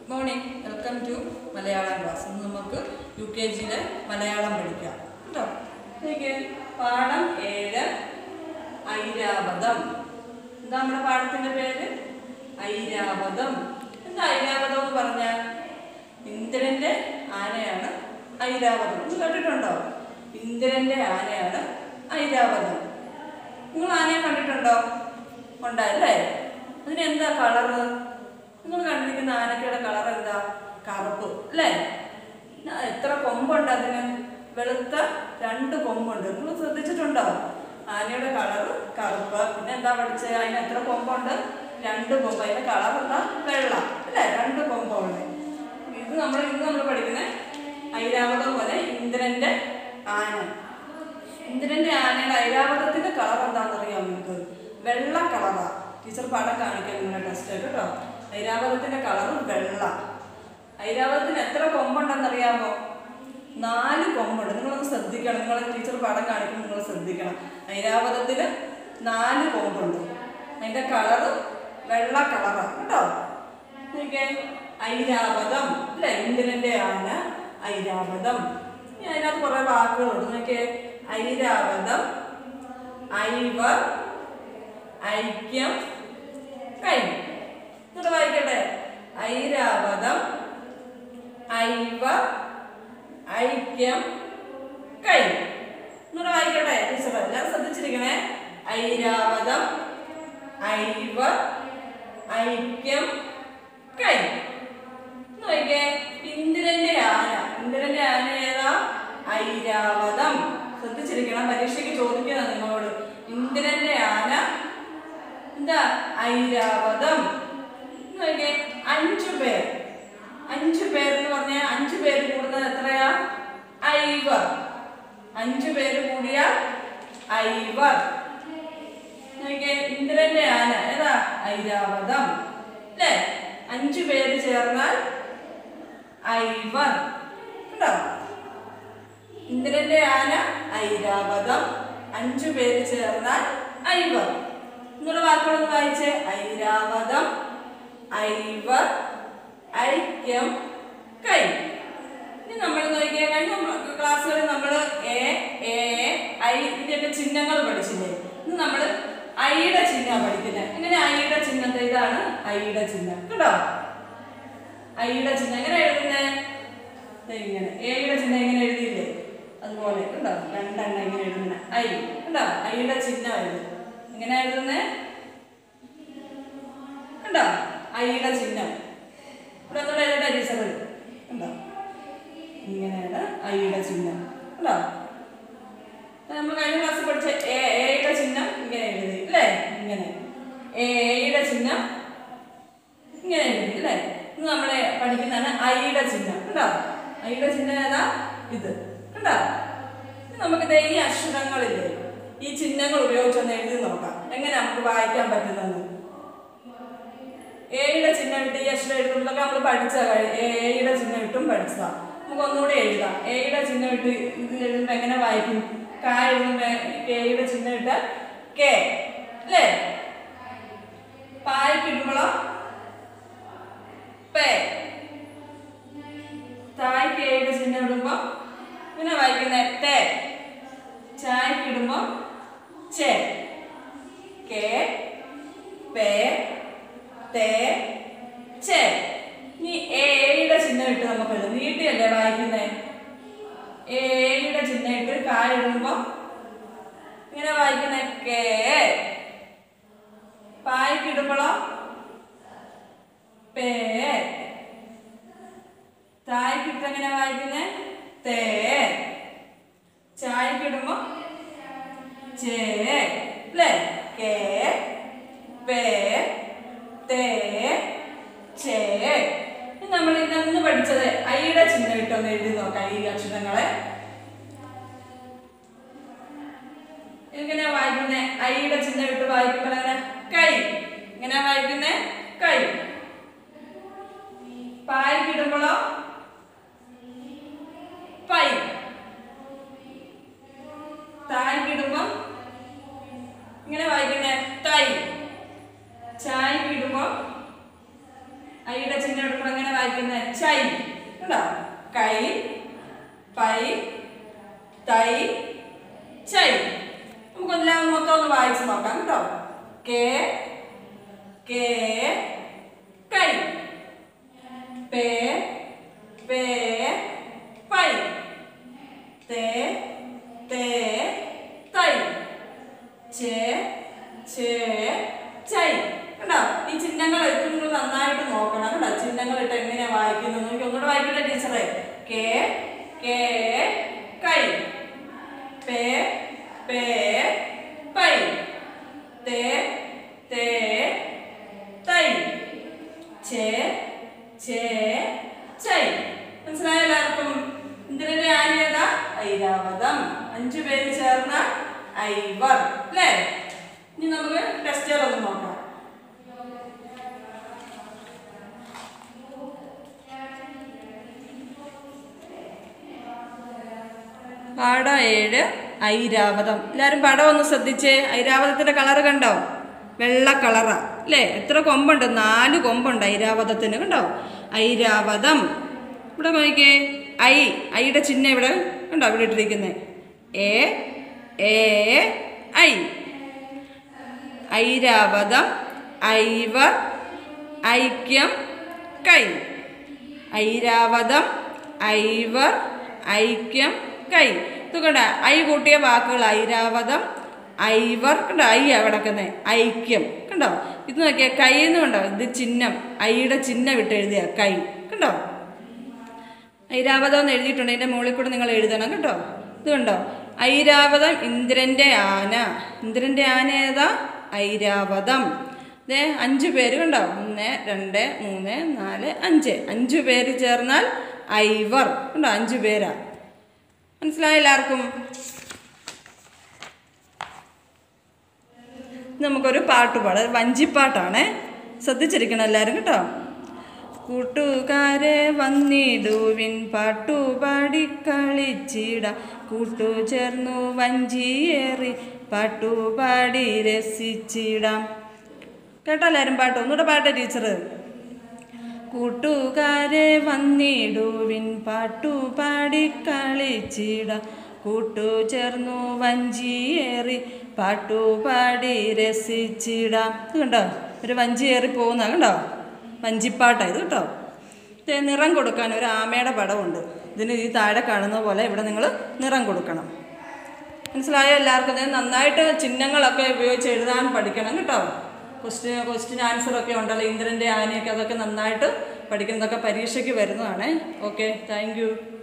good morning welcome to Malayalam class ഇന്ന് നമുക്ക് U K ജിയിലെ Malayalam പഠിക്കാം കേട്ടോ എനിക്ക് പാഠം ഏഴ് ഐരാവതം എന്താ നമ്മുടെ പാഠത്തിന്റെ പേര് ഐരാവതം എന്താ ഐരാവതം എന്ന് പറഞ്ഞാൽ ഇന്ദ്രന്റെ ആനയാണ് ഐരാവതം നിങ്ങൾ കേട്ടിട്ടുണ്ടോ ഇന്ദ്രന്റെ ആനയാണ് ഐരാവതം നിങ്ങൾ ആനയെ കണ്ടിട്ടുണ്ടോ ഉണ്ടല്ലേ അതിനെന്താ കളറ് നിങ്ങൾ കണ്ടിരിക്കുന്ന ആനക്കയുടെ കളർ എന്താ കറുപ്പ് അല്ലേ ആ, എത്ര കൊമ്പുണ്ട് അതിന് വെളുത്ത രണ്ട് കൊമ്പുണ്ട് നിങ്ങൾ ശ്രദ്ധിച്ചിട്ടുണ്ടോ ആനയുടെ കളറ് കറുപ്പ് പിന്നെ എന്താ പഠിച്ചത് അതിന് എത്ര കൊമ്പുണ്ട് രണ്ട് കൊമ്പ് അതിന്റെ കളർ എന്താ വെള്ള അല്ലേ രണ്ട് കൊമ്പുണ്ട് ഇത് നമ്മൾ ഇന്ന് നമ്മൾ പഠിക്കുന്ന ഐരാവതം പോലെ ഇന്ദ്രന്റെ ആന ഇന്ദ്രന്റെ ആനയുടെ ഐരാവതത്തിന്റെ കളർ എന്താണെന്ന് അറിയാം നിങ്ങൾക്ക് വെള്ള കളറാ ടീച്ചർ പടം കാണിക്കാൻ നിങ്ങളുടെ ടെസ്റ്റ് കേട്ടോ ഐരാവതത്തിന്റെ കളർ വെള്ള ഐരാവതത്തിന് എത്ര കൊമ്പുണ്ടെന്ന് അറിയാമോ നാല് കൊമ്പുണ്ട് നിങ്ങളൊന്ന് ശ്രദ്ധിക്കണം നിങ്ങൾ ടീച്ചർ പടം കാണിക്കുമ്പോൾ നിങ്ങൾ ശ്രദ്ധിക്കണം ഐരാവതത്തിന് നാല് കൊമ്പുണ്ട് അതിന്റെ കളർ വെള്ള കളറാണ് കേട്ടോ നോക്കിയേ ഐരാവതം അല്ലെ ഇന്ദ്രന്റെ ആന ഐരാവതം ഇനി അതിനകത്ത് കുറെ വാക്കുകളുണ്ട് നോക്കിയേ ഐരാവതം ഐവർ ഐക്യം കൈ എന്നിട്ട് വായിക്കട്ടെ ഐരാവതം ഐവർ ഐക്യം കൈ എന്നിട്ട് വായിക്കട്ടെ ടീച്ചർ എല്ലാവരും ശ്രദ്ധിച്ചിരിക്കണേ ഐരാവതം ഐവർ ഐക്യം കൈ നോക്കിയേ ഇന്ദ്രന്റെ ആന ഇന്ദ്രന്റെ ആന ഏതാ ഐരാവതം ശ്രദ്ധിച്ചിരിക്കണം പരീക്ഷയ്ക്ക് ചോദിക്കുന്ന നിങ്ങളോട് ഇന്ദ്രന്റെ ആന എന്താ ഐരാവതം നോക്കിയേ അഞ്ചു പേർ അഞ്ചു പേർ എന്ന് പറഞ്ഞാൽ അഞ്ചു പേര് കൂടുന്നത് എത്രയാ ഐവർ അഞ്ചു പേര് കൂടിയ ഐവർ നോക്കിയേ ഇന്ദ്രന്റെ ആന ഏതാ ഐരാവതം അല്ലേ അഞ്ചു പേര് ചേർന്നാൽ ഐവർ കണ്ടോ ഇന്ദ്രന്റെ ആന ഐരാവതം അഞ്ചു പേര് ചേർന്നാൽ ഐവർ നിങ്ങളുടെ വാക്കുകളൊന്ന് വായിച്ചേ ഐരാവതം ഐവർ ഐക്യം കൈ ഇനി നമ്മൾ നോക്കിയാൽ കഴിഞ്ഞ ക്ലാസ്സുകളിൽ നമ്മൾ എ എ ഐ ഇതിന്റെയൊക്കെ ചിഹ്നങ്ങൾ പഠിച്ചില്ലേ ഇന്ന് നമ്മൾ ഐയുടെ ചിഹ്നം പഠിക്കുന്നത് എങ്ങനെ ഐയുടെ ചിഹ്നം ദേ ഇതാണ് ഐയുടെ ചിഹ്നം കേട്ടോ ഐയുടെ ചിഹ്നം എങ്ങനെ എഴുതുന്നേ ദേ ഇങ്ങനെ എയുടെ ചിഹ്നം എങ്ങനെ എഴുതിയില്ലേ അതുപോലെ കണ്ടോ രണ്ടെണ്ണം ഇങ്ങനെ എഴുതുന്ന ഐ കണ്ടോ ഐയുടെ ചിഹ്നം എഴുതും എങ്ങനെ എഴുതുന്നേ കണ്ടോ ഐയുടെ ചിഹ്നം ഇവിടെ ഒന്നുകൂടെ എഴുതട്ടെ ടീച്ചർ കണ്ടോ ഇങ്ങനെയാണ് ഐയുടെ ചിഹ്നം കണ്ടോ നമ്മൾ കഴിഞ്ഞ ക്ലാസ്സിൽ പഠിച്ച എ എയുടെ ചിഹ്നം ഇങ്ങനെ എഴുതി അല്ലേ ഇങ്ങനെ എ എയുടെ ചിഹ്നം ഇങ്ങനെ എഴുതി അല്ലേ ഇത് നമ്മളെ പഠിക്കുന്നതാണ് ഐയുടെ ചിഹ്നം കണ്ടോ ഐയുടെ ചിഹ്നം ഏതാ ഇത് കണ്ടോ ഇനി നമുക്ക് ദേ ഈ അക്ഷരങ്ങളില്ലേ ഈ ചിഹ്നങ്ങൾ ഉപയോഗിച്ചൊന്ന് എഴുതി നോക്കാം എങ്ങനെ നമുക്ക് വായിക്കാൻ പറ്റുന്നത് എയുടെ ചിഹ്നം ഇട്ട് ഈ അക്ഷരം എഴുതുന്നതൊക്കെ നമ്മൾ പഠിച്ച എയുടെ ചിഹ്നം ഇട്ടും പഠിച്ചതാ നമുക്ക് ഒന്നുകൂടെ എഴുതാം എയുടെ ചിഹ്നം ഇട്ട് ഇത് എഴുതുമ്പോൾ എങ്ങനെ വായിക്കും കാ എഴുതുമ്പോൾ എയുടെ ചിഹ്നം ഇട്ട് കെ അല്ലേ പായ്ക്ക് ഇടുമ്പോഴോ പേ തായ്ക്ക് എയുടെ ചിഹ്നം ഇടുമ്പോ പിന്നെ വായിക്കുന്ന തേ ചായക്ക് ഇടുമ്പോ ചേ കെ പേ തേ ചേ ഇനി എയുടെ ചിഹ്നം ഇട്ട് നമുക്ക് എഴുതാം നീട്ടിയല്ലേ വായിക്കുന്നേ എയുടെ ചിഹ്നം ഇട്ട് കാ എഴുതുമ്പോ ഇങ്ങനെ വായിക്കുന്നേ കേ പായ്ക്ക് ഇടുമ്പോഴോ പേ തായ്ക്ക് ഇട്ട് എങ്ങനെ വായിക്കുന്നേ തേ ചായക്ക് ഇടുമ്പോ ചേ അല്ലേ കേ പേ തേ ചേ ഇനി നമ്മൾ ഇന്ന് പഠിച്ചത് ഐയുടെ ചിഹ്നം ഇട്ടൊന്ന് എഴുതി നോക്കാം ഈ അക്ഷരങ്ങളെ എങ്ങനെ വായിക്കുന്നേ ഐയുടെ ചിഹ്നം ഇട്ട് വായിക്കുമ്പോൾ എങ്ങനെ കൈ എങ്ങനെ വായിക്കുന്നേ കൈ പായ്ക്കിടുമ്പോഴോ പൈ തായ്ക്കിടുമ്പോ ഇങ്ങനെ വായിക്കുന്നേ തൈ ചായക്കിടുമ്പോ ഐയുടെ ചിഹ്നം എടുക്കുമ്പോൾ അപ്പൊ എങ്ങനെ വായിക്കുന്നത് ചൈ കണ്ടോ കൈ പൈ തൈ ചൈ നമുക്കെല്ലാം മൊത്തം ഒന്ന് വായിച്ച് നോക്കാം കേട്ടോ കേ കേ കൈ പേ പേ പൈ തേ തേ തൈ ചേ ചേ ചൈ കണ്ടോ ഈ ചിഹ്നങ്ങൾ എത്തും നിങ്ങൾ നന്നായിട്ട് നോക്കണം കേട്ടോ ചിഹ്നങ്ങൾ ഇട്ട് എങ്ങനെയാ വായിക്കുന്നത് നോക്കി ഒന്നുകൂടെ വായിക്കട്ടെ ടീച്ചറെ കേ കേ കൈ പേ പേ പൈ തേ തേ തൈ ചേ ചേ ചൈ മനസ്സിലായോ എല്ലാവർക്കും ഇന്ദിരന്റെ ആര്യേത ഐരാവതം അഞ്ചു പേര് ചേർന്ന ഐവർ അല്ലേ ഇനി നമുക്ക് ടെസ്റ്റുകൾ ഒന്ന് നോക്കാം പാഠം ഏഴ് ഐരാവതം എല്ലാവരും പടം ഒന്ന് ശ്രദ്ധിച്ചേ ഐരാവതത്തിന്റെ കളർ കണ്ടോ വെള്ള കളറാ അല്ലേ എത്ര കൊമ്പുണ്ട് നാല് കൊമ്പുണ്ട് ഐരാവതത്തിന് കണ്ടോ ഐരാവതം ഇവിടെ നോക്കിക്കേ ഐ ഐയുടെ ചിഹ്നം ഇവിടെ കണ്ടോ ഇവിടെ ഇട്ടിരിക്കുന്നത് എ എ ഐ ഐരാവതം ഐവർ ഐക്യം കൈ ഐരാവതം ഐവർ ഐക്യം കൈ ഇത് കണ്ട ഐ കൂട്ടിയ വാക്കുകൾ ഐരാവതം ഐവർ കണ്ടോ ഐ ആ കിടക്കുന്നത് ഐക്യം കണ്ടോ ഇത് നോക്കിയാൽ കൈ എന്ന് കണ്ടോ ഇത് ചിഹ്നം ഐയുടെ ചിഹ്നം ഇട്ട് എഴുതിയ കൈ കണ്ടോ ഐരാവതം എന്ന് എഴുതിയിട്ടുണ്ട് അതിൻ്റെ മുകളിൽ കൂടെ നിങ്ങൾ എഴുതണം കേട്ടോ ഇത് കണ്ടോ ഐരാവതം ഇന്ദ്രൻ്റെ ആന ഇന്ദ്രൻ്റെ ആന ഏതാ ഐരാവതം ദേ അഞ്ച് പേര് കണ്ടോ ഒന്ന് രണ്ട് മൂന്ന് നാല് അഞ്ച് അഞ്ച് പേര് ചേർന്നാൽ ഐവർ കണ്ടോ അഞ്ച് പേരാ മനസ്സിലായോ എല്ലാവർക്കും നമുക്കൊരു പാട്ട് പാടാം ഒരു വഞ്ചിപ്പാട്ടാണേ ശ്രദ്ധിച്ചിരിക്കണം എല്ലാവരും കേട്ടോ കൂട്ടുകാരെ വന്നിടുവിൻ പാട്ടുപാടി കളിച്ചിട കൂട്ടു ചേർന്നു വഞ്ചിയേറി പാട്ടുപാടി രസിച്ചിടാം കേട്ടോ എല്ലാവരും പാട്ട് ഒന്നുകൂടെ പാട്ടെ ടീച്ചർ കൂട്ടുകാരെ വന്നിടുവിൻ പാട്ടുപാടി കളിച്ചിട കൂട്ടു ചേർന്നു വഞ്ചിയേറി പാട്ടുപാടി രസിച്ചിടാം ഇത് കണ്ടോ ഒരു വഞ്ചിയേറി പോകുന്ന കണ്ടോ വഞ്ചിപ്പാട്ടാ ഇത് കേട്ടോ ഇത് നിറം കൊടുക്കാൻ ഒരു ആമയുടെ പടമുണ്ട് ഇതിന് ഈ താഴെ കാണുന്ന പോലെ ഇവിടെ നിങ്ങൾ നിറം കൊടുക്കണം മനസ്സിലായോ എല്ലാവർക്കും ഇത് നന്നായിട്ട് ചിഹ്നങ്ങളൊക്കെ ഉപയോഗിച്ച് എഴുതാൻ പഠിക്കണം കേട്ടോ ക്വസ്റ്റ്യൻ ക്വസ്റ്റ്യൻ ആൻസറൊക്കെ ഉണ്ടല്ലോ ഇന്ദ്രൻ്റെ ആനയൊക്കെ അതൊക്കെ നന്നായിട്ട് പഠിക്കുന്നതൊക്കെ പരീക്ഷയ്ക്ക് വരുന്നതാണേ ഓക്കെ താങ്ക് യു